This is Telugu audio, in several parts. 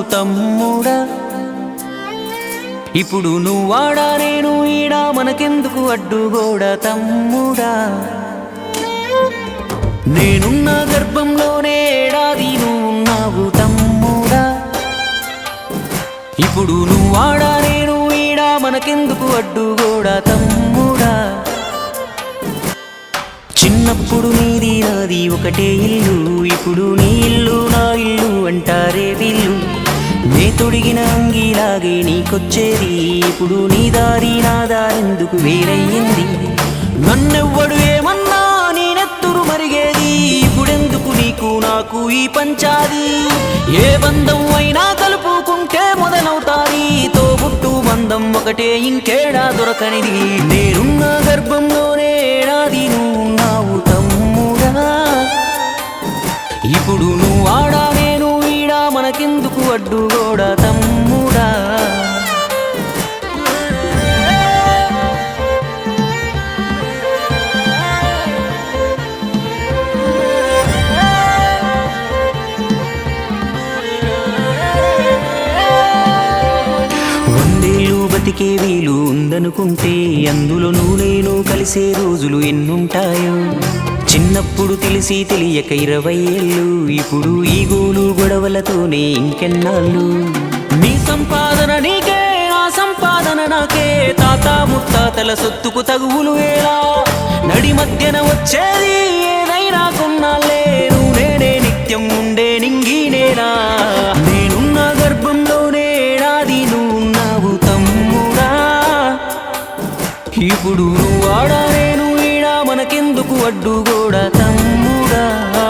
తమ్ముడా ఇప్పుడు నువ్వాడా నేను ఈడా మనకెందుకు అడ్డుగోడ తమ్ముడా నేనున్న గర్భంలోనే ఏడాది నువ్వున్నావు తమ్ముడా ఇప్పుడు నువ్వాడా నేను ఈడా మనకెందుకు అడ్డుగోడ తమ్ముడా చిన్నప్పుడు నీది నాది ఒకటే ఇల్లు ఇప్పుడు నీ ఇల్లు నా ఇల్లు అంటారే వీళ్ళు నే తొడిగిన అంగీలాగే నీకొచ్చేది ఇప్పుడు నీ దారి నా దారెందుకు వేరయ్యింది నన్నెవ్వడు ఏమన్నా నేనెత్తురు మరిగేది ఇప్పుడెందుకు నీకు నాకు ఈ పంచాది ఏ బంధం అయినా కలుపుకుంటే మొదలవుతాది తోబుట్టు బంధం ఒకటే ఇంకేడా దొరకనిది నేనున్న గర్భంలోనే ఏడాది నువ్వున్నావు తమ్ముడా ఇప్పుడు నువ్వు ఆడా నేను ఈడా మనకెందుకు అడ్డుగోడా తమ్ముడా వందేళ్ళు బతికే వీలు ఉందనుకుంటే అందులో నువ్వు నేను కలిసే రోజులు ఎన్నుంటాయో చిన్నప్పుడు తెలిసి తెలియక ఇరవై ఏళ్ళు ఇప్పుడు ఈ గోలు గొడవలతోనే ఇంకెన్నాళ్ళు నీ సంపాదన నీకే ఆ సంపాదన నాకే తాత ముత్తాతల సొత్తుకు తగువులు వేలా నడి మధ్యన వచ్చేది ఏదైనా కొన్నాళ్ళే నువ్వు నేనే నిత్యం ఉండే నింగినేనా నేనున్న గర్భంలోనే ఏడాది నువ్వున్నావు తమ్ముడా ఇప్పుడు నువ్వు ఆడా నేను ఈడా మనకెందుకు అడ్డుగోడా తమ్ముడా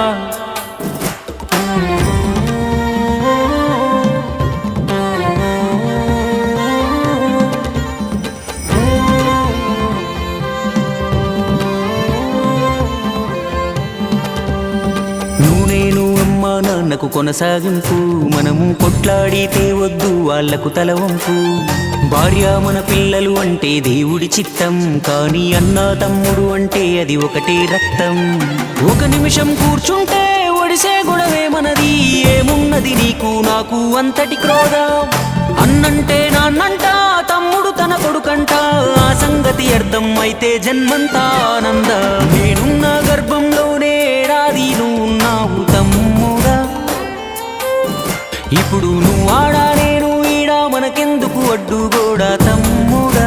నువ్వు నేను అమ్మ నాన్నకు కొనసాగింపు మనము కొట్లాడితే వద్దు వాళ్లకు తల వంపు భార్య మన పిల్లలు అంటే దేవుడి చిత్తం కానీ అన్న తమ్ముడు అంటే అది ఒకటే రక్తం ఒక నిమిషం కూర్చుంటే ఒడిసే గొడవే మనది ఏమున్నది నీకు నాకు అంతటి క్రోధం అన్నంటే నాన్నంట తమ్ముడు తన కొడుకంట ఆ సంగతి అర్థం అయితే జన్మంతా ఆనంద నేనున్న గర్భంలోనే ఏడాది నువ్వున్నావు తమ్ముడా ఇప్పుడు నువ్వు ఆడా నేను ఈడా మనకెందుకు అడ్డుగోడా తమ్ముడా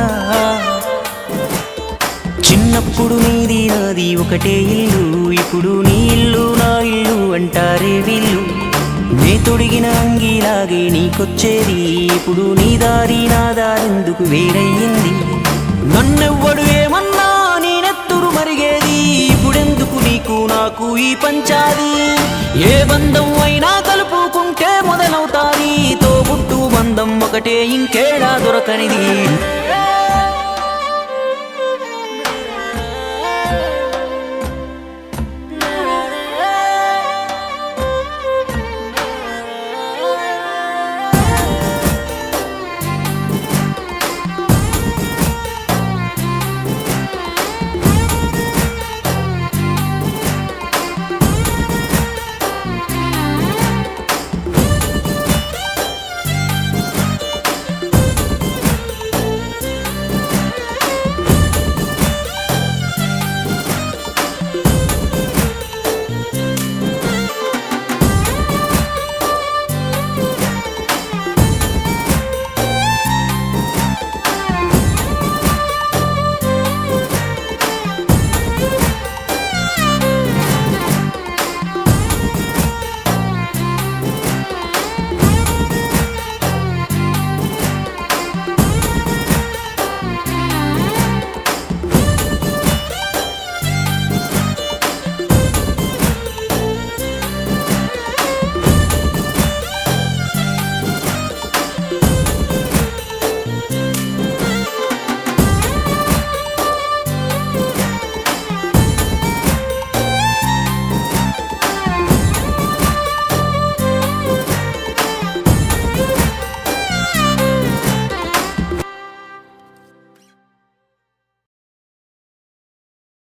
చిన్నప్పుడు నీది నాది ఒకటే ఇల్లు ఇప్పుడు నీ ఇల్లు నా ఇల్లు అంటారే వీళ్ళు నే తొడిగిన అంగీలాగే నీకొచ్చేది ఇప్పుడు నీ దారి నా దారెందుకు వేరయ్యింది నన్నెవ్వడు ఏమన్నా నేనెత్తురు మరిగేది ఇప్పుడెందుకు నీకు నాకు ఈ పంచాది ఏ బంధం అయినా కలుపుకుంటే మొదలవుతాది తోబుట్టు బంధం ఒకటే ఇంకేడా దొరకనిది